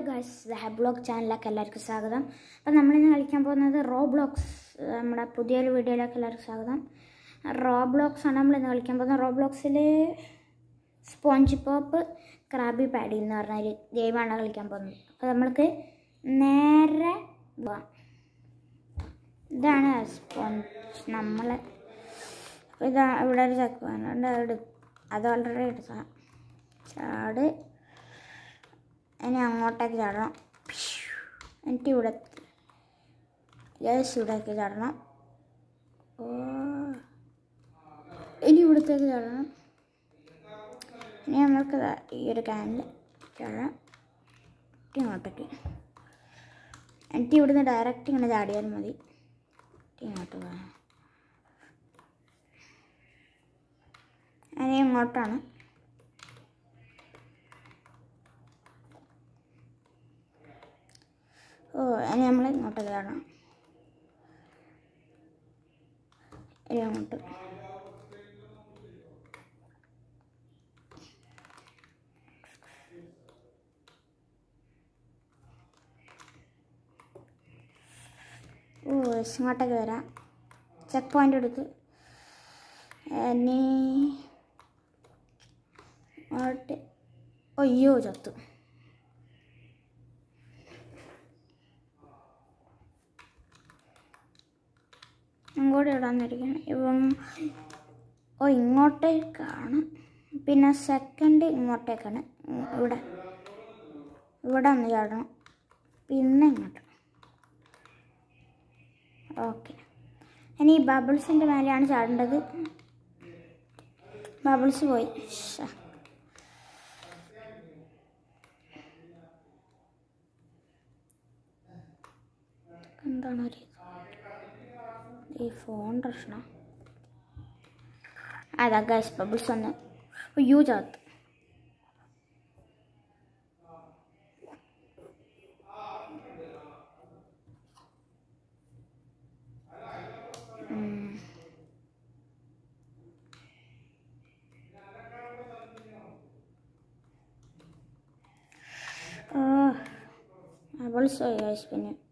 Guys ഹെബ്ലോഗ് ചാനലിലേക്ക് എല്ലാവർക്കും സ്വാഗതം അപ്പം നമ്മളിന്ന് കളിക്കാൻ പോകുന്നത് റോബ്ലോക്സ് നമ്മുടെ പുതിയൊരു വീഡിയോയിലേക്ക് എല്ലാവർക്കും സ്വാഗതം റോബ്ലോക്സ് ആണ് നമ്മളിന്ന് കളിക്കാൻ പോകുന്നത് റോബ്ലോക്സിൽ സ്പോഞ്ച് പോപ്പ് ക്രാബി പാഡി എന്ന് പറഞ്ഞൊരു ഗെയിമാണ് കളിക്കാൻ പോകുന്നത് അപ്പോൾ നമ്മൾക്ക് നേരെ പോവാം ഇതാണ് സ്പോഞ്ച് നമ്മളെ ഇതാ ഇവിടെ ഒരു ചക്ക് വേണ്ട എടു അത് ഓൾറെഡി എടുത്തതാണ് ചാട് ഇനി അങ്ങോട്ടേക്ക് ചാടണം എന്നിട്ട് ഇവിടെ ഗ്യാസ് ഇവിടേക്ക് ചാടണം ഓ ഇനി ഇവിടത്തേക്ക് ചാടണം ഇനി നമ്മൾക്ക് ദാ ഈ ഒരു ക്യാനിൽ ചാടണം എന്നിട്ട് ഇങ്ങോട്ടേക്ക് എന്നിട്ട് ഇവിടുന്ന് ഡയറക്റ്റ് ഇങ്ങനെ ചാടിയാൽ മതി എന്നിട്ട് ഇങ്ങോട്ട് പോകാം ഇനി ഇങ്ങോട്ടാണ് ഓ ഇനി നമ്മൾ ഇങ്ങോട്ട് കയറണം ഇനി അങ്ങോട്ട് ഓ yes, ഇങ്ങോട്ടേക്ക് വരാം ചെക്ക് പോയിന്റ് എടുത്ത് ഇനി ഇങ്ങോട്ട് അയ്യോ ചത്തു ഇങ്ങോട്ട് ഇടാന്നിരിക്കണം ഇപ്പം ഓ ഇങ്ങോട്ടേക്കാണ് പിന്നെ സെക്കൻഡ് ഇങ്ങോട്ടേക്കാണ് ഉം, ഇവിടെ ഇവിടെ ഒന്ന് ചാടണം പിന്നെ ഇങ്ങോട്ട് ഓക്കെ ഇനി ഈ ബബിൾസിൻ്റെ മേലെയാണ് ചാടേണ്ടത് ബബിൾസ് പോയി ശ്ശെ. എന്താണ് ഒരു ഈ ഫോൺ പ്രശ്നം അതാ ഗൈസ് ബബിൾസ് വന്ന് അയ്യോ ചാത്ത് ഉം. ആ ബബിൾസ് പോയി ഗൈസ് പിന്നെ